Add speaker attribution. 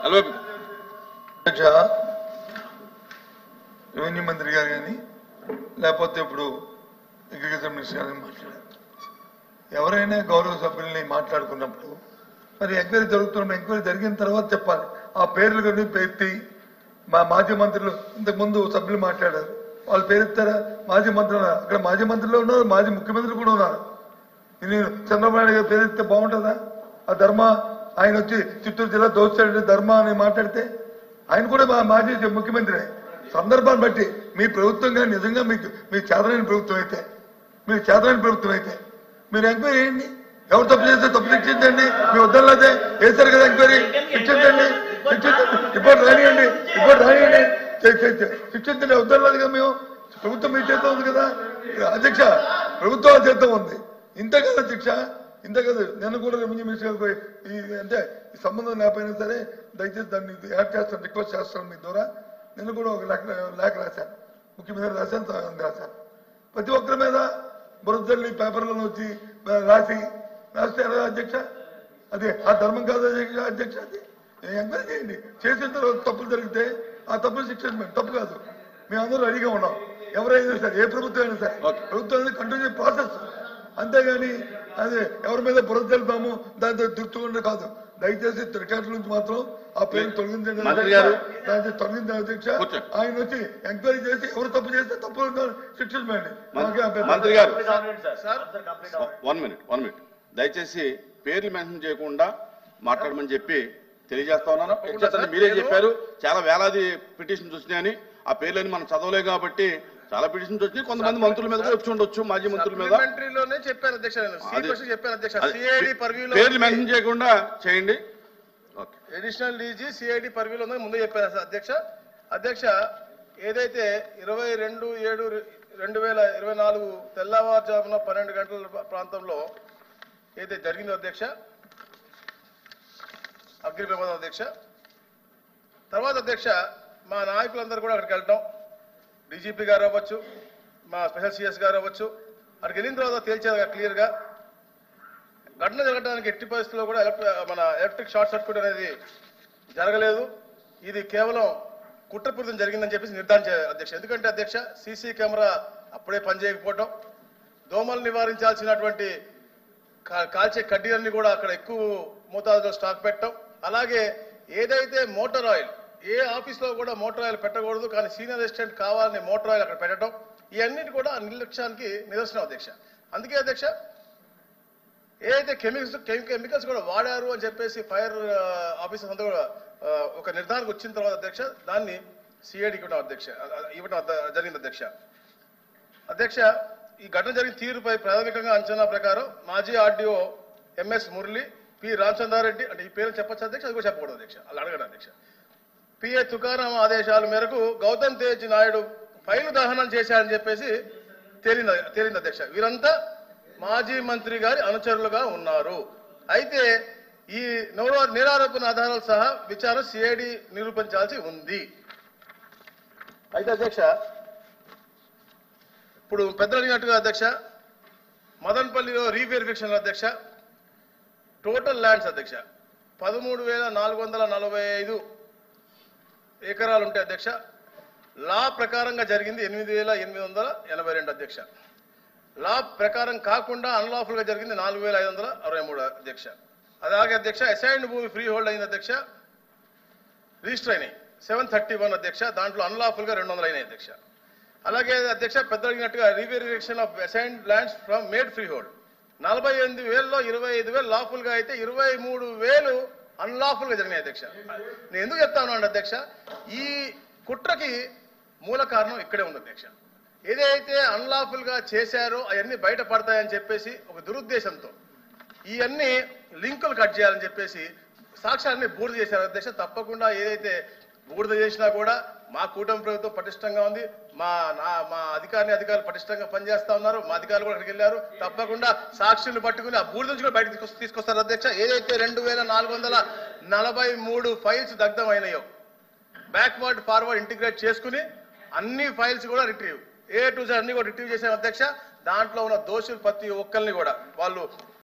Speaker 1: Hello
Speaker 2: అధ్యక్ష revenue మంత్రి గారు కానీ లేకపోతే ఇప్పుడు అగ్రికల్చర్ మినిస్టర్ గారు మాట్లాడారు ఎవరైనా గౌరవ సభ్యుల్ని మాట్లాడుకున్నప్పుడు మరి ఎంక్వైరీ జరుగుతున్న ఎంక్వైరీ జరిగిన తర్వాత చెప్పాలి ఆ పేర్లు కానీ ఎత్తి మా మాజీ మంత్రులు ఇంతకుముందు సభ్యులు మాట్లాడారు వాళ్ళు పేరు ఎత్తారా మాజీ మంత్రులు ఉన్నారు. అక్కడ మాజీ మంత్రులు ఉన్నారు మాజీ ముఖ్యమంత్రులు కూడా ఉన్నారు నేను చంద్రబాబు నాయుడు గారు పేరు ఎత్తే బాగుంటుందా ఆ ధర్మ ఆయన వచ్చి చిత్తూరు జిల్లా దోచాడు ధర్మ అని మాట్లాడితే ఆయన కూడా మా మాజీ ముఖ్యమంత్రి సందర్భాన్ని బట్టి మీ ప్రభుత్వంగా నిజంగా మీకు మీ చేతనైన ప్రభుత్వం అయితే మీరు చేతనైన ప్రభుత్వం అయితే మీరు ఎంక్వైరీ చేయండి ఎవరు తప్పు చేస్తే తప్పు శిక్షించండి మీ వద్దలేదే వేశారు కదా ఎంక్వైరీ శిక్షించండి శిక్షించండి రిపోర్ట్ రానియండి రిపోర్ట్ రానియండి చే- చే- చే- శిక్షించండి వద్దలేదు కదా మేము ప్రభుత్వం మీ చేతిలో ఉంది కదా అధ్యక్ష ప్రభుత్వం చేతిలో ఉంది ఇంత కదా శిక్ష ఇంత కదా నేను కూడా రెవెన్యూ మినిస్టర్ గారికి పోయి ఈ అంటే ఈ సంబంధం లేకపోయినా సరే దయచేసి దాన్ని యాడ్ చేస్తాను రిక్వెస్ట్ చేస్తాను మీ ద్వారా నేను కూడా ఒక లేఖ లేఖ రాశాను ముఖ్యమంత్రి రాశాను తా- రాశాను ప్రతి ఒక్కరి మీద బురదల్లి పేపర్లలో వచ్చి ఆ, రాసి రాస్తే ఎలా అధ్యక్ష అదే ఆ ధర్మం కాదు అధ్యక్ష అధ్యక్ష అది ఎంక్వైరీ చేయండి చేసిన తర్వాత తప్పులు జరిగితే ఆ తప్పులు శిక్షించండి తప్పు కాదు మేము అందరూ రెడీగా ఉన్నాం ఎవరైనా సరే ఏ ప్రభుత్వం అయినా సరే ప్రభుత్వం అనేది కంటిన్యూ ప్రాసెస్ అంతేగాని అదే ఎవరి మీద బురద తెలుపాము దాంతో దుర్తుకుంటే కాదు దయచేసి రికార్డు నుంచి మాత్రం ఆ పేరు తొలగించండి
Speaker 1: మంత్రి గారు.
Speaker 2: దాన్ని తొలగించండి అధ్యక్ష
Speaker 1: కూర్చో.
Speaker 2: ఆయన వచ్చి ఎంక్వైరీ చేసి ఎవరు తప్పు చేస్తే తప్పు శిక్షించండి నాకే అభ్యంతరం.
Speaker 1: మంత్రి గారు
Speaker 3: sir
Speaker 1: one minute one minute దయచేసి పేర్లు మెన్షన్ చేయకుండా మాట్లాడమని చెప్పి తెలియజేస్తా ఉన్నాను ఎట్లా మీరే చెప్పారు చాలా వేలాది పిటిషన్స్ వచ్చినాయని ఆ పేర్లని మనం చదవలేం కాబట్టి చాలా పిటిషన్స్ వచ్చినాయి కొంతమంది మంత్రుల మీద కూడా వచ్చి ఉండొచ్చు మాజీ మంత్రుల మీద
Speaker 3: సప్లిమెంటరీలోనే చెప్పాను అధ్యక్ష నేను సి
Speaker 1: అది-
Speaker 3: క్వశ్చన్ చెప్పాను అధ్యక్ష
Speaker 1: అది
Speaker 3: సిఐడి
Speaker 1: పే-
Speaker 3: పర్వ్యూలో
Speaker 1: పేర్లు మెన్షన్ చేయకుండా చేయండి ఓకే
Speaker 3: అడిషనల్ డీజీ సిఐడి పర్వ్యూలో ఉందని ముందే చెప్పాను సార్ అధ్యక్ష అధ్యక్ష ఏదైతే ఇరవై రెండు ఏడు రెండు వేల ఇరవై నాలుగు తెల్లవారుజామున పన్నెండు గంటల ప్రాంతంలో ఏదైతే జరిగిందో అధ్యక్ష అగ్ని ప్రమాదం అధ్యక్ష తర్వాత అధ్యక్ష మా నాయకులందరూ కూడా అక్కడికి వెళ్ళటం డీజీపీ గారు అవ్వచ్చు మా స్పెషల్ సిఎస్ గారు అవ్వచ్చు అక్కడికి వెళ్ళిన తర్వాత తేల్చారు క్లియర్గా ఘటన జరగడానికి ఎట్టి పరిస్థితుల్లో కూడా ఎలక్ట్రి మన ఎలక్ట్రిక్ షార్ట్ సర్క్యూట్ అనేది జరగలేదు ఇది కేవలం కుట్రపూరితం జరిగిందని చెప్పేసి నిర్ధారించారు అధ్యక్ష ఎందుకంటే అధ్యక్ష సీసీ కెమెరా అప్పుడే పనిచేయకపోవడం దోమలు నివారించాల్సినటువంటి కా- కాల్చే కడ్డీలన్నీ కూడా అక్కడ ఎక్కువ మోతాదులో స్టాక్ పెట్టడం అలాగే ఏదైతే మోటార్ ఆయిల్ ఏ ఆఫీస్లో కూడా మోటార్ ఆయిల్ పెట్టకూడదు కానీ సీనియర్ అసిస్టెంట్ కావాలని మోటార్ ఆయిల్ అక్కడ పెట్టడం ఇవన్నిటి కూడా ఆ నిర్లక్ష్యానికి నిదర్శనం అధ్యక్ష అందుకే అధ్యక్ష ఏదైతే కెమికల్స్ కెమికల్స్ కూడా వాడారు అని చెప్పేసి ఫైర్ ఆఫీసర్స్ అంతా కూడా ఆ, ఒక నిర్ధారణకు వచ్చిన తర్వాత అధ్యక్ష దాన్ని సిఐడికి ఇవ్వడం అధ్యక్ష అ- అ- ఇవ్వడం అద- జరిగింది అధ్యక్ష అధ్యక్ష ఈ ఘటన జరిగిన తీరుపై ప్రాథమికంగా అంచనా ప్రకారం మాజీ RDO MS Murali P Ramachandra Reddy అంటే ఈ పేరు చెప్పచ్చు అధ్యక్ష అది కూడా చెప్పకూడదు అధ్యక్ష అలా అడగడం అధ్యక్ష పిఏ తుకారాం ఆదేశాల మేరకు గౌతమ్ తేజ్ నాయుడు ఫైలు దహనం చేశారని చెప్పేసి తేలింది తేలింది అధ్యక్ష వీరంతా మాజీ మంత్రి గారి అనుచరులుగా ఉన్నారు అయితే ఈ నోరో నేరారోపణ ఆధారాలు సహా విచారణ సిఐడి నిరూపించాల్సి ఉంది అయితే అధ్యక్ష ఇప్పుడు పెద్దలు అడిగినట్టుగా అధ్యక్ష మదన్పల్లిలో రీవెరిఫికేషన్ అధ్యక్ష టోటల్ ల్యాండ్స్ అధ్యక్ష పదమూడు వేల నాలుగు వందల నలభై ఐదు ఎకరాలు ఉంటాయి అధ్యక్ష లా ప్రకారంగా జరిగింది ఎనిమిది వేల ఎనిమిది వందల ఎనభై రెండు అధ్యక్ష లా ప్రకారం కాకుండా అన్లాఫుల్ గా జరిగింది నాలుగు వేల ఐదు వందల అరవై మూడు అధ్యక్ష అలాగే అధ్యక్ష అసైన్డ్ భూమి ఫ్రీ హోల్డ్ అయింది అధ్యక్ష రిజిస్టర్ అయినాయి సెవెన్ థర్టీ వన్ అధ్యక్ష దాంట్లో అన్లాఫుల్ గా రెండు వందలు అయినాయి అధ్యక్ష అలాగే అధ్యక్ష పెద్ద అడిగినట్టుగా reverification of assigned lands from made freehold నలభై ఎనిమిది వేలలో ఇరవై ఐదు వేలు లాఫుల్ గా అయితే ఇరవై మూడు వేలు అన్లాఫుల్ గా జరిగినాయి అధ్యక్ష నేను ఎందుకు చెప్తాను అంటే అధ్యక్ష ఈ కుట్రకి మూల కారణం ఇక్కడే ఉంది అధ్యక్ష ఏదైతే అన్లాఫుల్ గా చేశారో అవన్నీ బయటపడతాయని చెప్పేసి ఒక దురుద్దేశంతో ఇవన్నీ లింకులు కట్ చేయాలని చెప్పేసి సాక్ష్యాన్ని బూడిద చేశారు అధ్యక్ష తప్పకుండా ఏదైతే బూడిద చేసినా కూడా మా కూటమి ప్రభుత్వం పటిష్టంగా ఉంది మా నా మా అధికారిని అధికారులు పటిష్టంగా పనిచేస్తా ఉన్నారు మా అధికారులు కూడా అక్కడికి వెళ్ళారు తప్పకుండా సాక్షులను పట్టుకుని ఆ బూడిద నుంచి కూడా బయటకు తీసుకొ- తీసుకొస్తారు అధ్యక్ష ఏదైతే రెండు వేల నాలుగు వందల నలభై మూడు ఫైల్స్ దగ్ధమైనాయో బ్యాక్వర్డ్ ఫార్వర్డ్ ఇంటిగ్రేట్ చేసుకుని అన్ని ఫైల్స్ కూడా రిట్రీవ్ ఏ టు జెడ్ అన్ని కూడా రిట్రీవ్ చేసాం అధ్యక్ష దాంట్లో ఉన్న దోషులు ప్రతి ఒక్కరిని కూడా వాళ్ళు